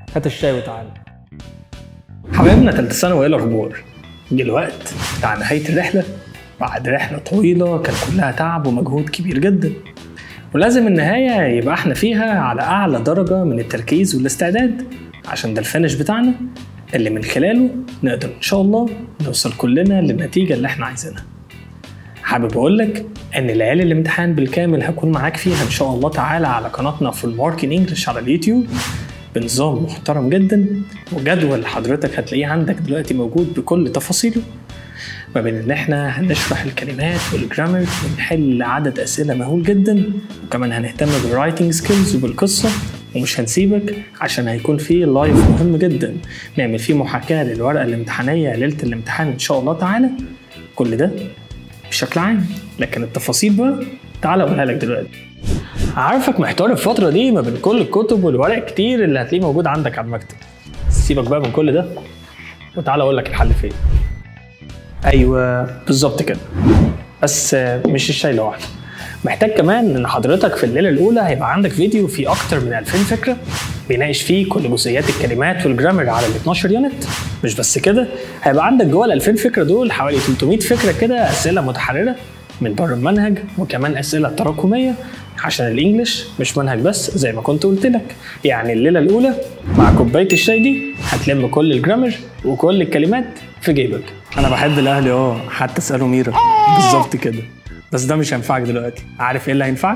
هات الشاي وتعالى حبايبنا تالتة ثانوي ايه الاخبار؟ جه الوقت بتاع نهاية الرحلة بعد رحلة طويلة كان كلها تعب ومجهود كبير جدا ولازم النهاية يبقى احنا فيها على أعلى درجة من التركيز والاستعداد عشان ده الفينش بتاعنا اللي من خلاله نقدر إن شاء الله نوصل كلنا للنتيجة اللي احنا عايزينها حابب اقول لك ان ليالي الامتحان بالكامل هكون معاك فيها ان شاء الله تعالى على قناتنا في الماركين انجلش على اليوتيوب بنظام محترم جدا وجدول حضرتك هتلاقيه عندك دلوقتي موجود بكل تفاصيله ما بين ان احنا هنشرح الكلمات والجرامر ونحل عدد اسئله مهول جدا وكمان هنهتم بالرايتنج سكيلز وبالقصه ومش هنسيبك عشان هيكون في لايف مهم جدا نعمل فيه محاكاه للورقه الامتحانيه ليله الامتحان ان شاء الله تعالى كل ده بشكل عام لكن التفاصيل بقى تعالى اقولها لك دلوقتي عارفك محتار الفترة دي ما بين كل الكتب والورق كتير اللي هتلاقيه موجود عندك على المكتب سيبك بقى من كل ده وتعالى اقول لك الحل فين ايوه بالظبط كده بس مش الشاي لوحده محتاج كمان ان حضرتك في الليله الاولى هيبقى عندك فيديو فيه اكتر من 2000 فكره بيناقش فيه كل جزئيات الكلمات والجرامر على ال 12 يونت مش بس كده هيبقى عندك جوه ال 2000 فكره دول حوالي 300 فكره كده اسئله متحرره من بره المنهج وكمان اسئله تراكميه عشان الانجليش مش منهج بس زي ما كنت قلت لك يعني الليله الاولى مع كوبايه الشاي دي هتلم كل الجرامر وكل الكلمات في جيبك انا بحب الاهلي اه حتى اساله ميرا بالظبط كده بس ده مش هينفعك دلوقتي عارف ايه اللي هينفعك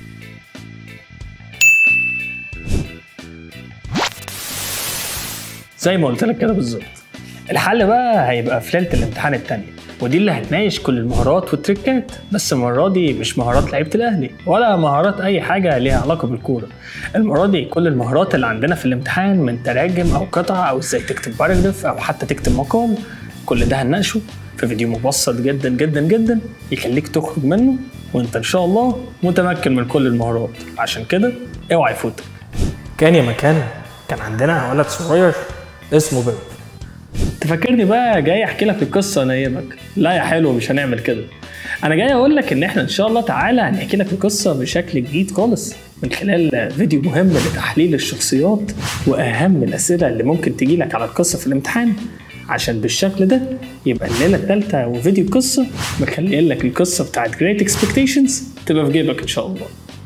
زي ما قلت لك كده بالظبط الحل بقى هيبقى في ليله الامتحان التانية ودي اللي هتناقش كل المهارات والتريكات بس المرة دي مش مهارات لعيبة الأهلي ولا مهارات أي حاجة ليها علاقة بالكورة المرة دي كل المهارات اللي عندنا في الامتحان من تراجم أو قطعة أو إزاي تكتب باراجراف أو حتى تكتب مقال كل ده هنناقشه في فيديو مبسط جدا جدا جدا يخليك تخرج منه وانت ان شاء الله متمكن من كل المهارات عشان كده اوعى يفوتك كان يا مكان كان عندنا ولد صغير اسمه بيب تفكرني بقى جاي احكي لك القصه انيمك لا يا حلو مش هنعمل كده انا جاي اقول لك ان احنا ان شاء الله تعالى هنحكي لك القصه بشكل جديد خالص من خلال فيديو مهم لتحليل الشخصيات واهم الاسئله اللي ممكن تجي لك على القصه في الامتحان عشان بالشكل ده يبقى الليله الثالثه وفيديو القصه مخليين لك القصه بتاعت جريت اكسبكتيشنز تبقى في جيبك ان شاء الله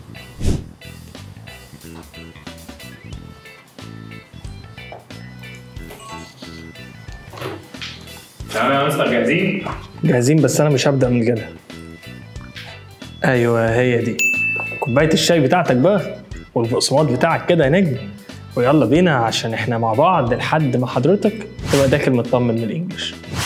تمام يا مستر جاهزين؟ جاهزين بس انا مش هبدا من كده ايوه هي دي كوبايه الشاي بتاعتك بقى والبقسماط بتاعك كده يا نجم ويلا بينا عشان احنا مع بعض لحد ما حضرتك تبقى داخل مطمن من الانجليش